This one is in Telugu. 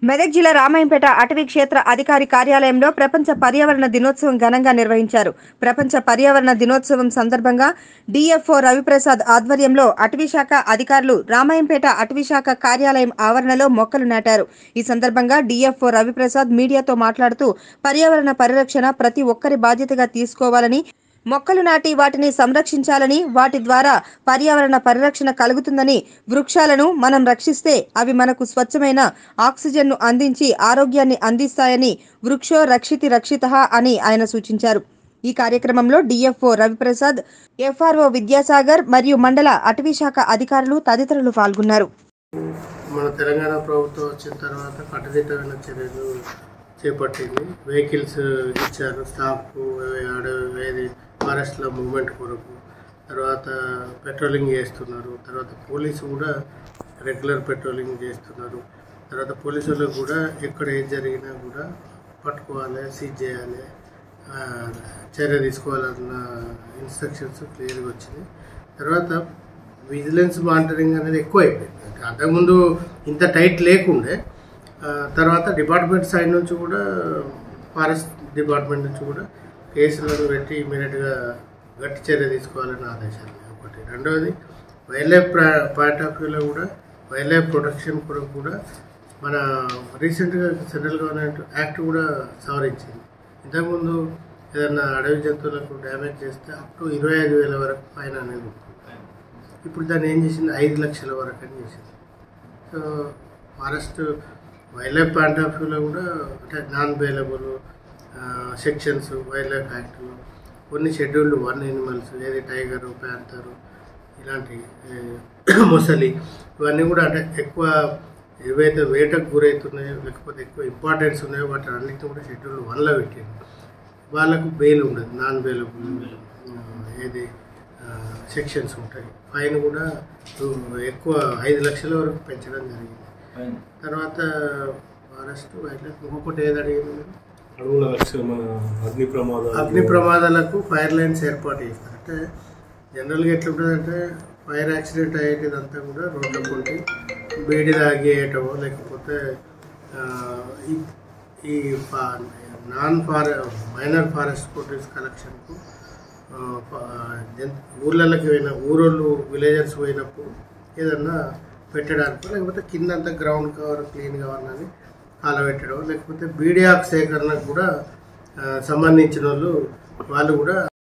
మెదక్ జిల్లా రామాయంపేట అటవీ క్షేత్ర అధికారి కార్యాలయంలో ప్రపంచ పర్యావరణ దినోత్సవం ఘనంగా నిర్వహించారు ప్రపంచ పర్యావరణ దినోత్సవం సందర్భంగా డిఎఫ్ఓ రవిప్రసాద్ ఆధ్వర్యంలో అటవీ శాఖ అధికారులు రామాయంపేట అటవీ శాఖ కార్యాలయం ఆవరణలో మొక్కలు నాటారు ఈ సందర్భంగా డిఎఫ్ఓ రవిప్రసాద్ మీడియాతో మాట్లాడుతూ పర్యావరణ పరిరక్షణ ప్రతి ఒక్కరి బాధ్యతగా తీసుకోవాలని మొక్కలు నాటి వాటిని సంరక్షించాలని వాటి ద్వారా పర్యావరణ పరిరక్షణ కలుగుతుందని వృక్షాలను మనం రక్షిస్తే అవి మనకు స్వచ్ఛమైన ఆక్సిజన్ను అందించి ఆరోగ్యాన్ని అందిస్తాయని వృక్షో రక్షితి రక్షిత అని ఆయన సూచించారు ఈ కార్యక్రమంలో డిఎఫ్ఓ రవిప్రసాద్ ఎఫ్ఆర్ఓ విద్యాసాగర్ మరియు మండల అటవీ శాఖ అధికారులు తదితరులు పాల్గొన్నారు మన తెలంగాణ ప్రభుత్వం వచ్చిన తర్వాత కట్టుదిట్టమైన చర్యలు చేపట్టింది వెహికల్స్ ఇచ్చారు స్టాఫ్ ఏది ఫారెస్ట్లో మూవ్మెంట్ కొరకు తర్వాత పెట్రోలింగ్ చేస్తున్నారు తర్వాత పోలీసు కూడా రెగ్యులర్ పెట్రోలింగ్ చేస్తున్నారు తర్వాత పోలీసు వాళ్ళకు కూడా ఎక్కడ ఏది జరిగినా కూడా పట్టుకోవాలి సీజ్ చేయాలి ఆ, చర్య తీసుకోవాలన్న ఇన్స్ట్రక్షన్స్ క్లియర్గా వచ్చినాయి తర్వాత విజిలెన్స్ మానిటరింగ్ అనేది ఎక్కువ అయిపోయింది అంటే అంతకుముందు ఇంత టైట్ లేకుండే ఆ, తర్వాత డిపార్ట్మెంట్ సైడ్ నుంచి కూడా ఫారెస్ట్ డిపార్ట్మెంట్ నుంచి కూడా కేసులను పెట్టి ఇమీడియట్గా గట్టి చర్య తీసుకోవాలని ఆదేశాలు ఒకటి రెండవది వైల్డ్ లైఫ్ పాయింట్ ఆఫ్ వ్యూలో కూడా వైల్డ్ లైఫ్ ప్రొటెక్షన్ కొరకు కూడా మన రీసెంట్గా సెంట్రల్ గవర్నమెంట్ యాక్ట్ కూడా సవరించింది ఇంతకుముందు ఏదైనా అడవి జంతువులకు డ్యామేజ్ చేస్తే అప్ టు ఇరవై ఐదు వేల వరకు ఫైన్ అనేది ఉంటుంది ఇప్పుడు దాన్ని ఏం చేసింది ఐదు లక్షల వరకు అని చేసింది so forest wild life point of వ్యూలో కూడా అంటే non bailable sections wild life యాక్ట్లో కొన్ని షెడ్యూల్డ్ వన్ ఎనిమల్స్ ఏది టైగరు ప్యాంతరు ఇలాంటి ఏ, మొసలి ఇవన్నీ కూడా అంటే ఎక్కువ ఏవైతే వేటకు గురవుతున్నాయో లేకపోతే ఎక్కువ ఇంపార్టెన్స్ ఉన్నాయో వాటి అన్నింటినీ కూడా షెడ్యూల్ వన్లో పెట్టింది వాళ్ళకు బెయిల్ ఉండదు నాన్ బెయిలబుల్ ఏది సెక్షన్స్ ఉంటాయి ఫైన్ కూడా ఎక్కువ ఐదు లక్షల వరకు పెంచడం జరిగింది తర్వాత ఫారెస్ట్ వైల్డ్ లైఫ్ ఇంకొకటి ఏది అడిగింది మీరు? అడవుల రక్షణ మన అగ్ని ప్రమాదాలు అగ్ని ప్రమాదాలకు ఫైర్ లైన్స్ ఏర్పాటు చేస్తారు అంటే జనరల్గా ఎట్లుంటుందంటే ఫైర్ యాక్సిడెంట్ అయ్యేటిదంతా కూడా రోడ్ల పొంటి వేడి తాగేయటమో లేకపోతే ఆ, ఈ- ఈ ఫా- నాన్ ఫారె మైనర్ ఫారెస్ట్ ప్రొడ్యూస్ కలెక్షన్కు ఆ, ఫా- జన్- ఊర్లలోకి పోయిన ఊరోళ్ళు విలేజర్స్ పోయినప్పుడు ఏదన్నా పెట్టడానికి లేకపోతే కిందంతా గ్రౌండ్ కవర్ క్లీన్ కావాలని కాలబెట్టడం లేకపోతే బీడియాక్ సేకరణకు కూడా ఆ, సంబంధించిన వాళ్ళు వాళ్ళు కూడా